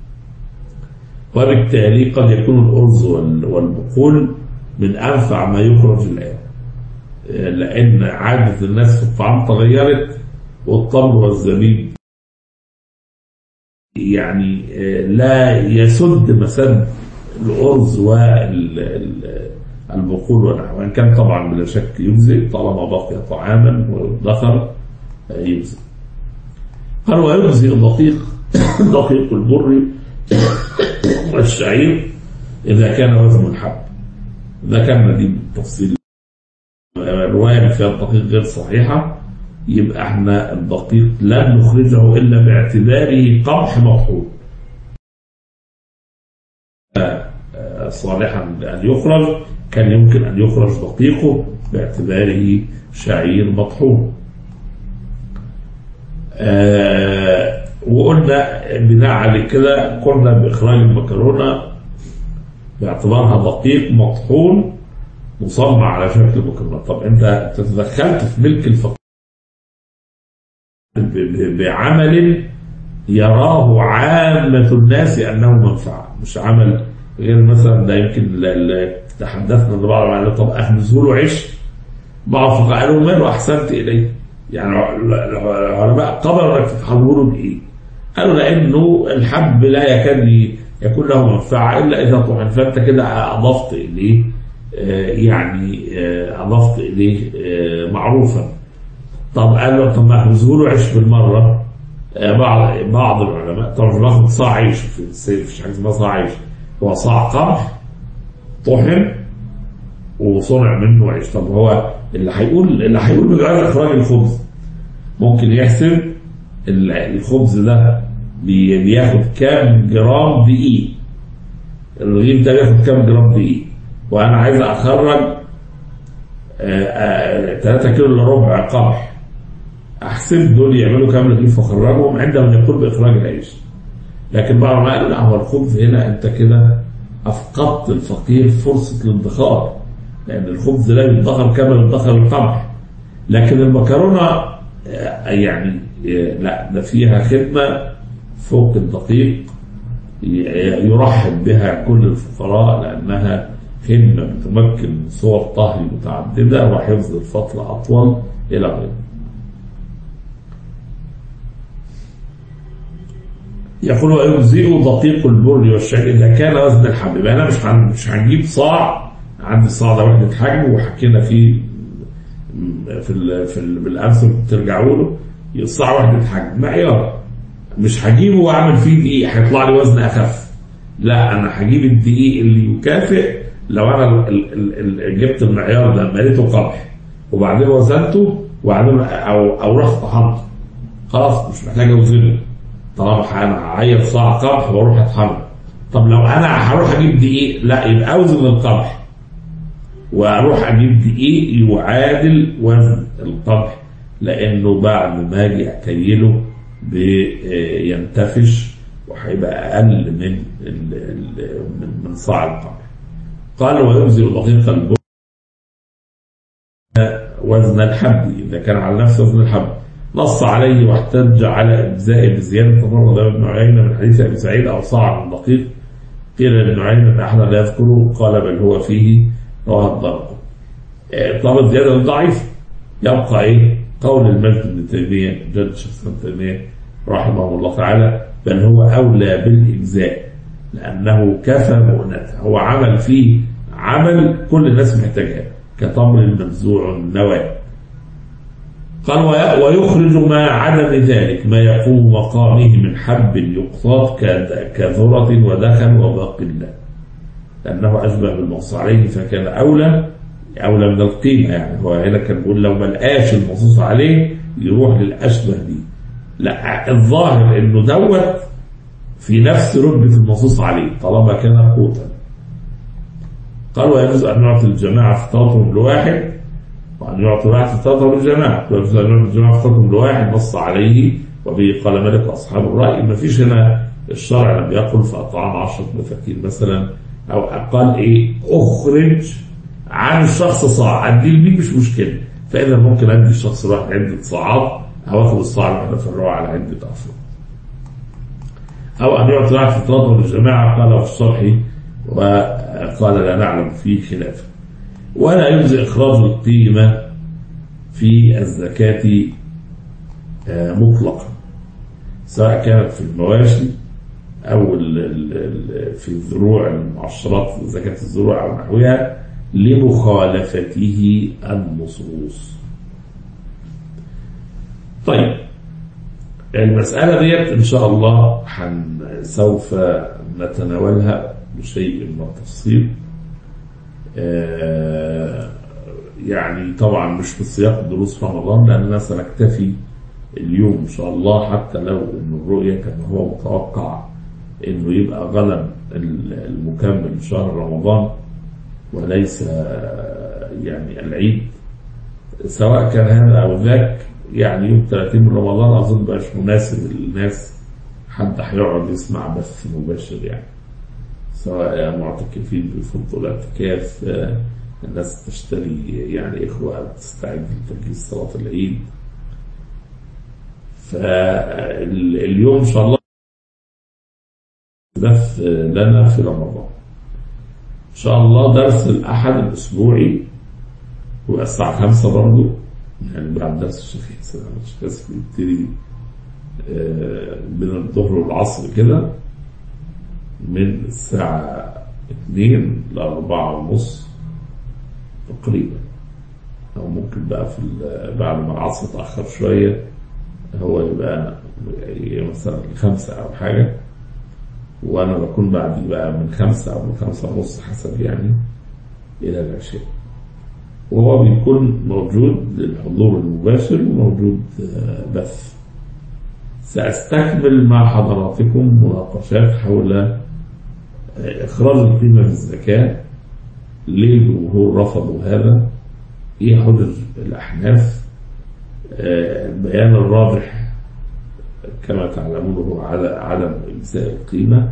وبالتالي قد يكون الارز وال- والبقول من انفع ما يخرج الان لان عاده الناس في الطعام تغيرت والتمر والزبيب يعني آه، لا يسد مسد الأرز والبقول ونحوه وإن كان طبعا بلا شك يجزئ طالما بقي طعاما وادخر آه، يجزئ قال ويجزئ الدقيق دقيق البر والشعير إذا كان وزن الحب ذكرنا دي بالتفصيل الرواية اللي فيها الدقيق غير صحيحة يبقى احنا الدقيق لا نخرجه الا باعتباره قمح مطحون صالحا لان يخرج كان يمكن أن يخرج دقيقه باعتباره شعير مطحون آه وقلنا بناء على كده قلنا بإخراج المكرونة باعتبارها دقيق مطحون مصنع على شكل مكرونة طب أنت تدخلت في ملك الفقير بعمل يراه عامة الناس أنه منفعة مش عمل غير مثلا ده يمكن تحدثنا لبعض قال طب أخبزه له عيش بعض الفقهاء قالوا ماله أحسنت إليه يعني العلماء قبلوا انك تتحولوا له بايه؟ قالوا لانه الحب لا يكاد يكون له منفعه الا اذا طحن فانت كده اضفت اليه يعني اضفت اليه معروفا طب قال له طب ما اخبزه له عيش بالمره بعض بعض العلماء طبعا باخد صاع عيش في السيف مش حاجه اسمها صاع عيش هو صاع قمح طحن وصنع منه عيش طب هو اللي هيقول اللي هيقول بجواز اخراج الخبز ممكن يحسب الخبز ده بياخد كام جرام دقيق الرغيف ده بياخد كام جرام دقيق وانا عايز اخرج 3 كيلو الا ربع قمح احسب دول يعملوا كام رغيف واخرجهم عندما يقول باخراج العيش لكن بعض ما قالوا لا هو الخبز هنا انت كده افقدت الفقير فرصه الادخار لان الخبز لا يدخر كما يدخر القمح لكن المكرونه يعني لا ده فيها خدمه فوق الدقيق يرحب بها كل الفقراء لانها خدمه بتمكن من صور طهي متعدده وحفظ الفتره اطول الى غيره. يقول ويجزئ دقيق البر والشعير اذا كان وزن الحب يبقى انا مش مش هنجيب صاع عندي الصاع ده وحده حجم وحكينا فيه في ال في ال بالامس ترجعوا له الصاع وحده حجم معيار مش هجيبه واعمل فيه دقيق هيطلع لي وزن اخف لا انا هجيب الدقيق اللي يكافئ لو انا ال ال ال جبت المعيار ده مليته قمح وبعدين وزنته وبعدين او او رحت طحنته خلاص مش محتاج اوزنه طالما انا هعير صاع قمح واروح اطحنه طب لو انا هروح اجيب دقيق لا يبقى اوزن القمح واروح اجيب دقيق يعادل وزن القمح لانه بعد ما اجي اكيله بينتفش وهيبقى اقل من من من صاع القمح قال ويجزئ دقيق البر وزن الحب اذا كان على نفس وزن الحب نص عليه واحتج على اجزاء بزياده تفرد ابن عيينه من حديث ابي سعيد او صاع من دقيق قيل لابن عيينه احد لا يذكره قال بل هو فيه رواه الضرب طلب زياده ضعيف يبقى ايه قول المجد بن تيميه جد شخص ابن تيميه رحمه الله تعالى بل هو اولى بالاجزاء لانه كفى مؤنته هو عمل فيه عمل كل الناس محتاجاه كتمر منزوع النواه قال ويخرج ما عدم ذلك ما يقوم مقامه من حب يقتات كذرة ودخن وباقلة لأنه أشبه بالمنصوص عليه فكان أولى أولى من القيمة يعني هو هنا كان بيقول لو ما لقاش المنصوص عليه يروح للأشبه دي لا الظاهر إنه دوت في نفس رتبة المنصوص عليه طالما كان قوتا قال ويجوز أن نعطي الجماعة فطرتهم لواحد وأن يعطي واحد فطرته للجماعة ويجوز أن نعطي الجماعة فطرتهم لواحد نص عليه وبه قال ملك أصحاب الرأي ما فيش هنا الشرع لم يقل فأطعام عشرة مساكين مثلا أو قال إيه أخرج عن الشخص صاع أدي لمين مش مشكلة فإذا ممكن أدي الشخص الواحد عدة صاعات أو آخذ الصاع الواحد أفرعه على عدة أفراد أو أن يعطي واحد فطرته للجماعة قال في الشرح وقال لا نعلم فيه خلافا ولا يجزي إخراج القيمة في الزكاة مطلقا سواء كانت في المواشي أو في الزروع المعشرات زكاة الزروع أو نحوها لمخالفته النصوص طيب المسألة ديت إن شاء الله حن سوف نتناولها بشيء من التفصيل آه يعني طبعا مش في سياق دروس رمضان لأننا سنكتفي اليوم إن شاء الله حتى لو إن الرؤية كما هو متوقع إنه يبقى غدا المكمل شهر رمضان وليس آه، يعني العيد سواء كان هذا او ذاك يعني يوم 30 من رمضان اظن بقاش مناسب للناس حد هيقعد يسمع بث مباشر يعني سواء معتكفين بيفضوا الاعتكاف آه، الناس تشتري يعني إخوة تستعد لتجهيز صلاة العيد فاليوم إن شاء الله بث لنا في رمضان إن شاء الله درس الأحد الأسبوعي هو الساعة خمسة برضه يعني بعد درس الشيخ حسين الشيخ حسين بيبتدي آه، بين الظهر والعصر كده من الساعة اتنين لأربعة ونص تقريبا أو ممكن بقى في ال- بعد ما العصر اتأخر شوية هو يبقى يبقى مثلا خمسة أو حاجة وأنا بكون بعد بقى من خمسة أو من خمسة ونص حسب يعني إلى العشاء وهو بيكون موجود للحضور المباشر وموجود آه، بث سأستكمل مع حضراتكم مناقشات حول آه، إخراج القيمة في الزكاة ليه الجمهور رفضوا هذا ايه حجج الاحناف آه، البيان الراجح كما تعلمون هو عد- عدم امساء القيمه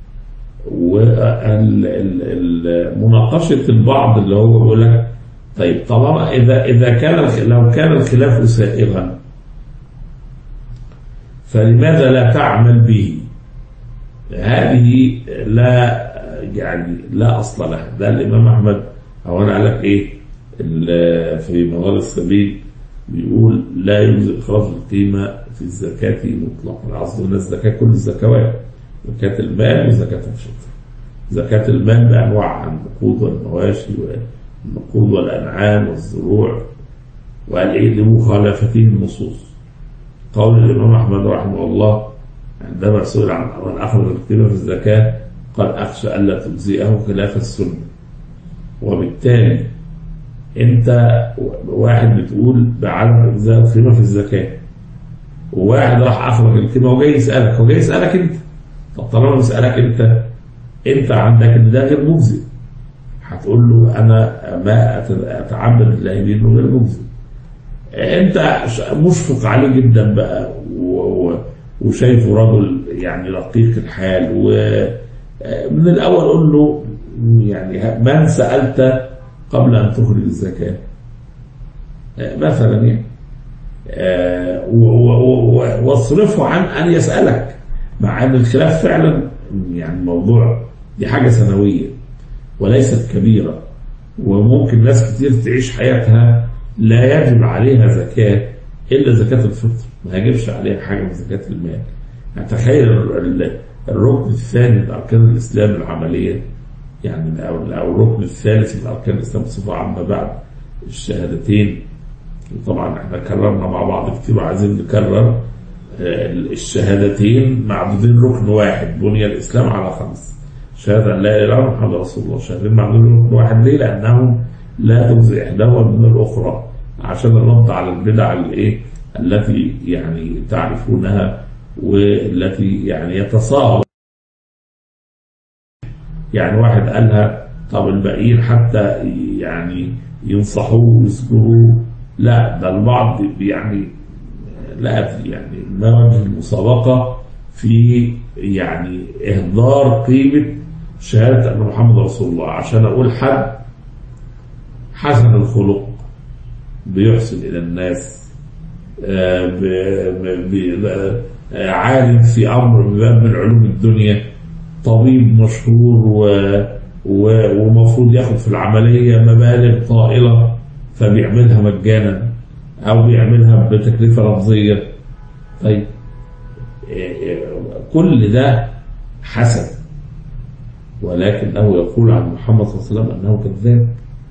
ومناقشه البعض اللي هو بيقول لك طيب طالما اذا اذا كان الخ- لو كان الخلاف سائغا فلماذا لا تعمل به؟ هذه لا يعني لا اصل لها ده الامام احمد او انا قال لك ايه ال- في مدار السبيل بيقول لا يجوز اخراج القيمه في الزكاه مطلقا قصده من الزكاه كل الزكوات زكاه المال وزكاه الفطر زكاه المال بانواعها النقود والمواشي والنقود والانعام والزروع وقال ايه لمخالفته النصوص قول الامام احمد رحمه الله عندما سئل عن من اخرج القيمه في الزكاه قال اخشى الا تجزئه خلاف السنه وبالتالي انت واحد بتقول بعدم اجزاء القيمه في الزكاه وواحد راح اخرج القيمه وجاي يسالك هو جاي يسالك انت طب طالما بيسالك انت انت عندك ان ده غير مجزي هتقول له انا ما أت- اتعبد الله بانه غير مجزي انت ش- مشفق عليه جدا بقى و- و- وشايفه رجل يعني رقيق الحال ومن الاول قول له يعني من سالت قبل ان تخرج الزكاه آه، مثلا يعني آه، و- و- و- واصرفه عن ان يسالك مع ان الخلاف فعلا يعني موضوع دي حاجه سنويه وليست كبيره وممكن ناس كتير تعيش حياتها لا يجب عليها زكاه الا زكاه الفطر ما يجبش عليها حاجه من زكاه المال يعني تخيل ال- ال- الركن الثاني من اركان الاسلام العمليه يعني او او الركن الثالث من اركان الاسلام بصفه عامه بعد الشهادتين طبعا احنا كررنا مع بعض كتير وعايزين نكرر آه، الشهادتين معدودين ركن واحد بني الاسلام على خمس شهاده أن لا اله الا الله محمد رسول الله شهادتين معدودين ركن واحد ليه؟ لانهم لا تجزي احداهما من الاخرى عشان الرد على البدع الايه التي يعني تعرفونها والتي يعني يتصاغر يعني واحد قالها طب الباقيين حتى يعني ينصحوه ويذكروه لا ده البعض يعني لا أدري يعني ما وجه المسابقة في يعني إهدار قيمة شهادة أن محمد رسول الله عشان أقول حد حسن الخلق بيحسن إلى الناس آه، ب- ب- ب- آه، عالم في أمر من باب من علوم الدنيا طبيب مشهور و و- ومفروض ياخد في العملية مبالغ طائلة فبيعملها مجانا أو بيعملها بتكلفة رمزية طيب إيه إيه، كل ده حسن ولكنه يقول عن محمد صلى الله عليه وسلم أنه كذاب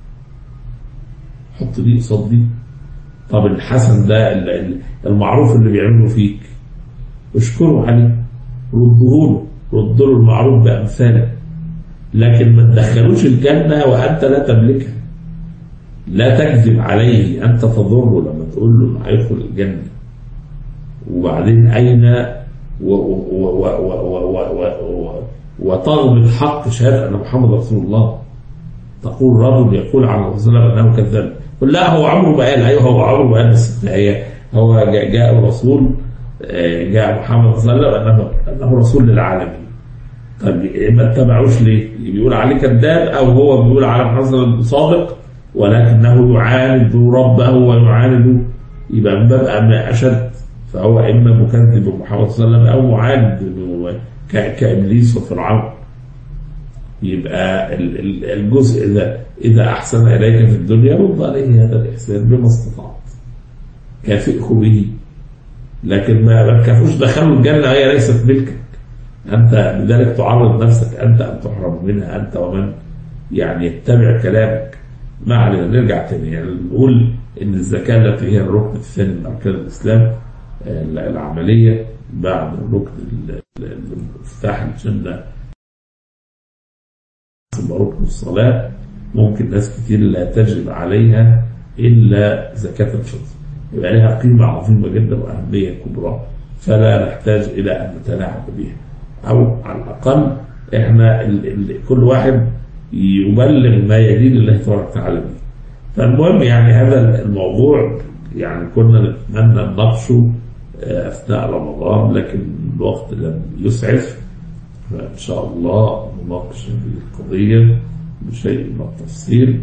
حط دي قصاد دي طب الحسن ده ال- ال- المعروف اللي بيعمله فيك اشكره عليه رده له رد له المعروف بأمثاله لكن ما تدخلوش الجنة وأنت لا تملكها لا تكذب عليه أنت تضره لما تقول له إنه هيدخل الجنة وبعدين أين و و و و و و و و وتغمض حق شهادة أن محمد رسول الله تقول رجل يقول عن الرسول صلى الله عليه وسلم انه كذاب قل لا هو عمره ما قال ايوه هو عمره ما قال بس في النهايه هو جاء, جاء الرسول آه، جاء محمد صلى الله عليه وسلم انه انه رسول للعالمين طب ما اتبعوش ليه؟ بيقول عليه كذاب او هو بيقول على محمد صلى الله عليه وسلم صادق ولكنه يعاند ربه ويعاند يبقى من باب أما اشد فهو اما مكذب بمحمد صلى الله عليه وسلم او معاند ك- كابليس وفرعون يبقى ال- ال- الجزء ده اذا احسن اليك في الدنيا رد عليه هذا الاحسان بما استطعت كافئه به لكن ما ما تكافوش دخلوا الجنه هي ليست ملكك انت لذلك تعرض نفسك انت ان تحرم منها انت ومن يعني يتبع كلامك ما علينا نرجع تاني يعني نقول ان الزكاه التي هي الركن الثاني من اركان الاسلام آه، العمليه بعد ركن ال- ال- مفتاح الجنه ثم ركن الصلاه ممكن ناس كتير لا تجب عليها الا زكاه الفطر يبقى لها قيمه عظيمه جدا واهميه كبرى فلا نحتاج الى ان نتلاعب بها او على الاقل احنا ال ال كل واحد يبلغ ما يلين الله تبارك وتعالى به فالمهم يعني هذا الموضوع يعني كنا نتمنى نناقشه آه، اثناء رمضان لكن الوقت لم يسعف فان شاء الله نناقش هذه القضيه بشيء من التفصيل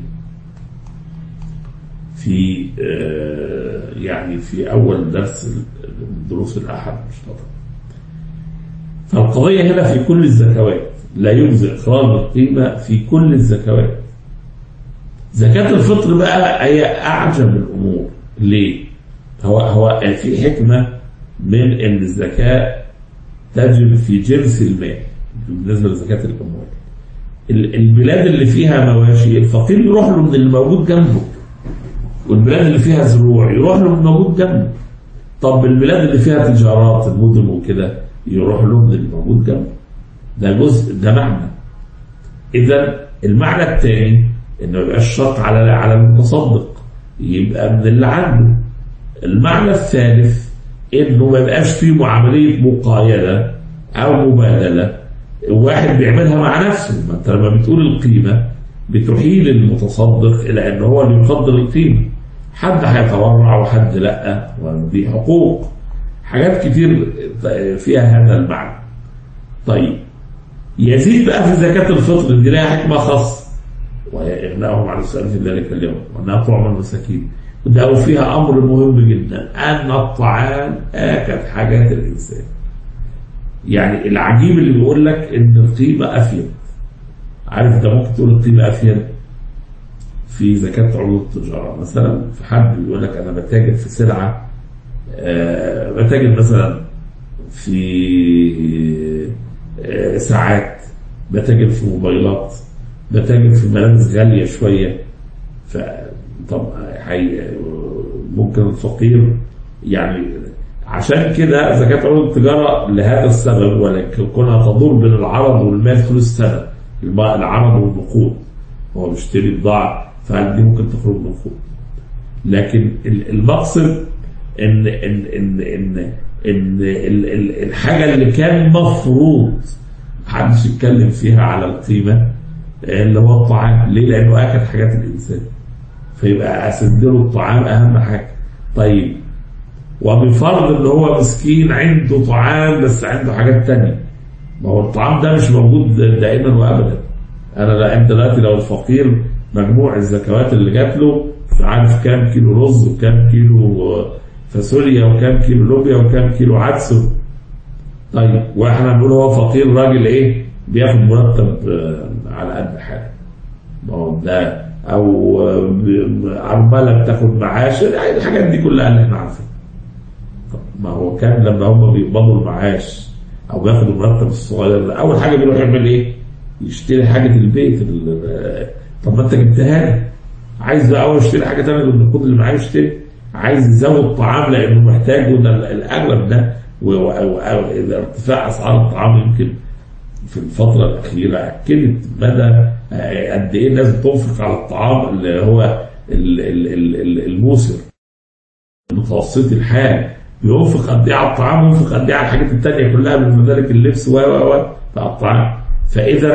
في آه، يعني في اول درس من دروس الاحد مش طبعا فالقضيه هنا في كل الزكوات لا يجزي اخراج القيمه في كل الزكوات زكاه الفطر بقى هي اعجب الامور ليه؟ هو هو في حكمه من ان الزكاه تجب في جنس المال بالنسبه لزكاه الاموال ال- البلاد اللي فيها مواشي الفقير يروح له من الموجود جنبه والبلاد اللي فيها زروع يروح له من الموجود جنبه طب البلاد اللي فيها تجارات المدن وكده يروح له من الموجود جنبه ده جزء ده معنى اذا المعنى الثاني انه ما يبقاش شرط على على المتصدق يبقى من اللي عنده المعنى الثالث انه ما يبقاش فيه معامليه مقايده او مبادله واحد بيعملها مع نفسه ما انت لما بتقول القيمه بتحيل المتصدق الى ان هو اللي يقدر القيمه حد هيتورع وحد لا ودي حقوق حاجات كتير فيها هذا المعنى طيب يزيد بقى في زكاة الفطر دي لها حكمة خاصة وهي إغناءهم عن السؤال في ذلك اليوم وأنها طعم المساكين وده فيها أمر مهم جدا أن الطعام آكد حاجات الإنسان يعني العجيب اللي بيقول لك إن القيمة أفيد عارف أنت ممكن تقول القيمة أفيد في زكاة عروض التجارة مثلا في حد بيقول لك أنا بتاجر في سلعة آه بتاجر مثلا في آه ساعات بتاجر في موبايلات بتاجر في ملابس غالية شوية ف طب حي... ممكن الفقير يعني عشان كده زكاة عروض التجارة لهذا السبب ولكن كونها تدور بين العرض والمال طول السنة العرض والنقود هو بيشتري بضاعة فهل دي ممكن تخرج نقود لكن المقصد ان ان ان ان ان الحاجه اللي كان مفروض محدش يتكلم فيها على القيمه اللي هو الطعام ليه؟ لانه اكل حاجات الانسان فيبقى اسد له الطعام اهم حاجه طيب وبفرض ان هو مسكين عنده طعام بس عنده حاجات تانية ما هو الطعام ده مش موجود دائما وابدا انا لا انت دلوقتي لو الفقير مجموع الزكوات اللي جات له عارف كام كيلو رز وكام كيلو فاصوليا وكام كيلو لوبيا وكام كيلو عدس طيب واحنا بنقول هو فقير راجل ايه بياخد مرتب على قد حاله ما هو ده او عماله بتاخد معاش يعني الحاجات دي كلها اللي احنا عارفينها ما هو كان لما هم بيقبضوا المعاش او بياخدوا المرتب الصغير ده اول حاجه بيروح يعمل ايه؟ يشتري حاجه البيت طب ما انت جبتها لي عايز بقى اول يشتري حاجه ثانيه من النقود اللي معاه يشتري عايز يزود طعام لانه محتاج وده الاغلب ده وارتفاع اسعار الطعام يمكن في الفتره الاخيره اكدت مدى قد ايه الناس بتنفق على الطعام اللي هو الموسر المتوسطي الحال بينفق قد ايه على الطعام وينفق قد ايه على الحاجات الثانيه كلها من ذلك اللبس و و و بتاع الطعام فاذا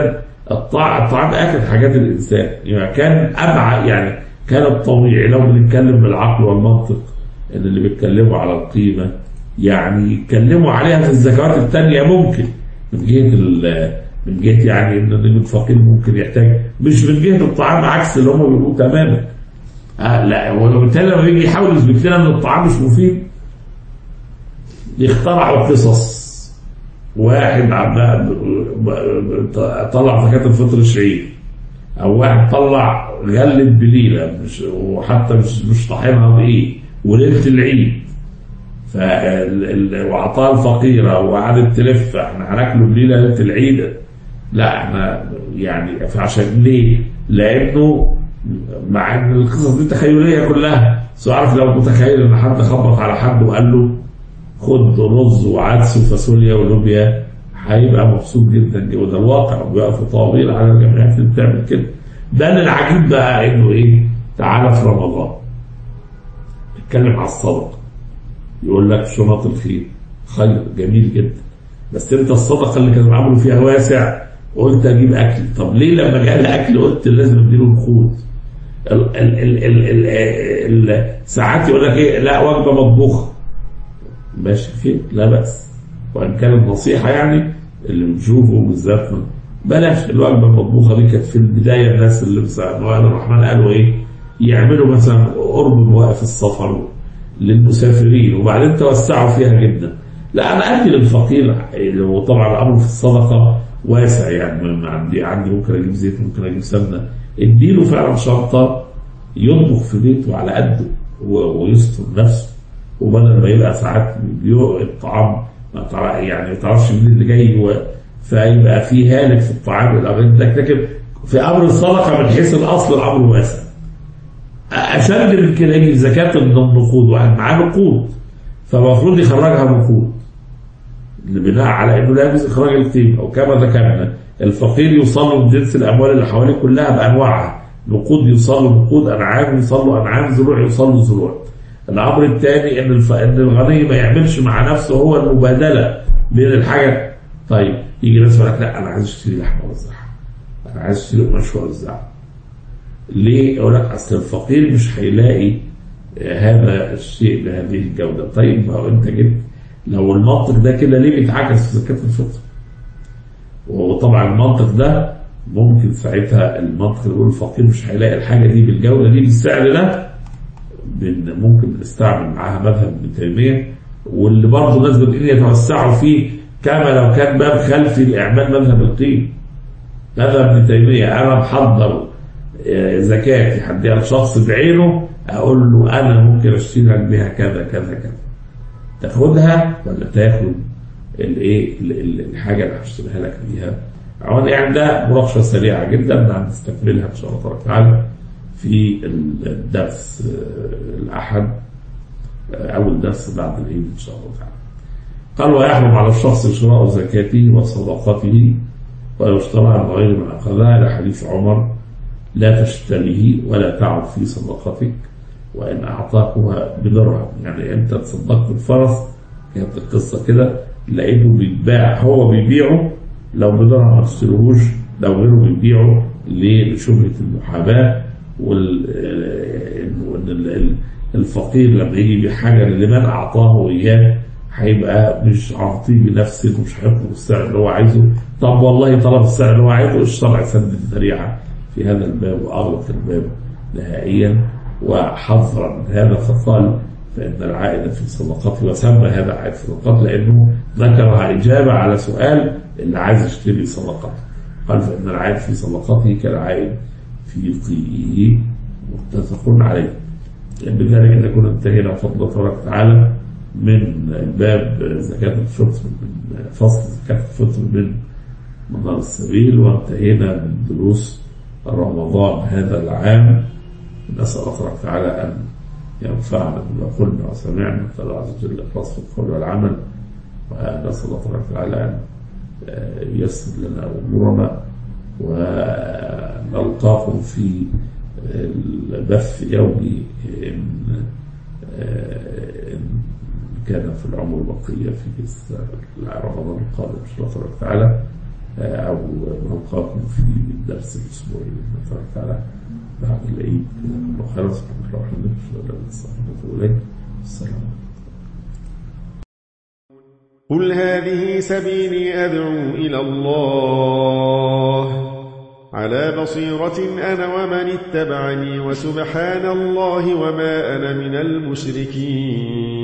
الطاعة الطعام آخر حاجات الإنسان يعني كان أبعد يعني كان الطبيعي لو بنتكلم بالعقل والمنطق إن اللي بيتكلموا على القيمة يعني يتكلموا عليها في الزكوات التانية ممكن من جهة ال- من جهة يعني إن الفقير ممكن يحتاج مش من جهة الطعام عكس اللي هم بيقولوه تماما آه لا وبالتالي لما يجي يحاول يثبت لنا ان الطعام مش مفيد يخترعوا قصص واحد عم طلع زكاة الفطر الشعير او واحد طلع غلة بليلة مش وحتى مش مش طاحنها بايه وليلة العيد فال- ال- واعطاها الفقيرة وقعدت تلف احنا هناكله بليلة ليلة العيد لا احنا يعني عشان ليه؟ لانه مع ان القصص دي تخيليه كلها بس عارف لو متخيل ان حد خبط على حد وقال له خد رز وعدس وفاصوليا ولوبيا هيبقى مبسوط جدا وده الواقع وبيقفوا طوابير على الجمعيات اللي بتعمل كده ده اللي العجيب بقى انه ايه تعالى في رمضان نتكلم على الصدقه يقول لك شنط الخير خير جميل جدا بس انت الصدقه اللي كانوا عملوا فيها واسع قلت اجيب اكل طب ليه لما جاء الاكل قلت لازم اديله نقود ال- ال- ال- ال- ال- ال- ساعات يقول لك ايه لا وجبه مطبوخه ماشي فيه لا بأس وإن كانت نصيحة يعني اللي بنشوفه بالذات بلاش الوجبة المطبوخة دي كانت في البداية الناس اللي مساعدوا الرحمن قالوا إيه يعملوا مثلا قرب مواقف السفر للمسافرين وبعدين توسعوا فيها جدا لا أنا أدي للفقير وطبعا الأمر في الصدقة واسع يعني ما عندي عندي ممكن أجيب زيت ممكن أجيب سمنة اديله فعلا شنطة يطبخ في بيته على قده و- ويستر نفسه وبدل ما يبقى ساعات بيوق الطعام ما تع- يعني ما تعرفش مين اللي جاي و... فيبقى في هالك في الطعام والأغاني ده لكن في أمر الصدقة من حيث الأصل الأمر واسع أشد من كده يجي زكاة النقود واحد معاه نقود فالمفروض يخرجها نقود بناء على انه لا يجوز اخراج القيمه وكما ذكرنا الفقير يوصل له من جنس الاموال اللي حواليه كلها بانواعها نقود يوصل له نقود انعام يوصل له انعام زروع يوصل له زروع الامر الثاني ان الف... ان الغني ما يعملش مع نفسه هو المبادله بين الحاجه طيب يجي ناس يقول لك لا انا عايز اشتري لحمه اوزعها انا عايز اشتري قماش واوزعها ليه؟ يقول لك اصل الفقير مش هيلاقي هذا الشيء بهذه الجوده طيب ما هو انت جبت لو المنطق ده كده ليه بيتعكس في زكاه الفطر؟ وطبعا المنطق ده ممكن ساعتها المنطق اللي بيقول الفقير مش هيلاقي الحاجه دي بالجوده دي بالسعر ده بن- ممكن نستعمل معاها مذهب ابن تيميه واللي برضه الناس بتقول يتوسعوا فيه كما لو كان باب خلفي لاعمال مذهب القيم مذهب ابن تيميه انا محضر آه، زكاتي هديها لشخص بعينه اقول له انا ممكن اشتري لك بيها كذا كذا كذا تاخدها ولا تاخد الايه ال- ال- الحاجه اللي هشتريها لك بيها عموما يعني ده مناقشه سريعه جدا هنستكملها ان شاء الله تبارك وتعالى في الدرس آه، الاحد آه، اول درس بعد العيد ان شاء الله تعالى قال ويحرم على الشخص شراء زكاته وصدقته ويشترى عن غير من اخذها لحديث عمر لا تشتريه ولا تعد في صدقتك وان اعطاكها بدرهم يعني انت تصدقت الفرس كانت القصه كده لقيته بيتباع هو بيبيعه لو بدرهم ما تشتريهوش لو غيره بيبيعه ليه؟ لشبهه المحاباه وال وإن ال- ال- الفقير لما يجي يبيع حاجه لمن اعطاه اياه هيبقى مش عاطيه بنفسه ومش هيطلب السعر اللي هو عايزه طب والله طلب السعر اللي هو عايزه الشرع سد الذريعه في هذا الباب واغلق الباب نهائيا وحذر من هذا فقال فإن العائد في صدقته وسمى هذا عائد في صدقات لأنه ذكرها إجابة على سؤال اللي عايز يشتري صدقته قال فإن العائد في صدقته كالعائد في قيئه متفق عليه بذلك نكون انتهينا بفضل الله تبارك وتعالى من باب زكاة الفطر من فصل زكاة الفطر من منار السبيل وانتهينا من دروس رمضان هذا العام نسأل الله تبارك وتعالى أن ينفعنا بما قلنا وسمعنا نسأل الله عز وجل الإخلاص في القول والعمل ونسأل الله تبارك وتعالى أن ييسر لنا أمورنا ونلقاكم في البث يومي إن إن كان في العمر بقية في رمضان القادم إن شاء الله تبارك وتعالى آه، أو نلقاكم في الدرس الأسبوعي بإذن الله تعالى بعد العيد الله خيرا سبحانك اللهم وبحمدك أشهد أن لا إله إلا أنت أستغفرك وأتوب إليك السلام عليكم قل هذه سبيلي أدعو إلى الله على بصيرة أنا ومن اتبعني وسبحان الله وما أنا من المشركين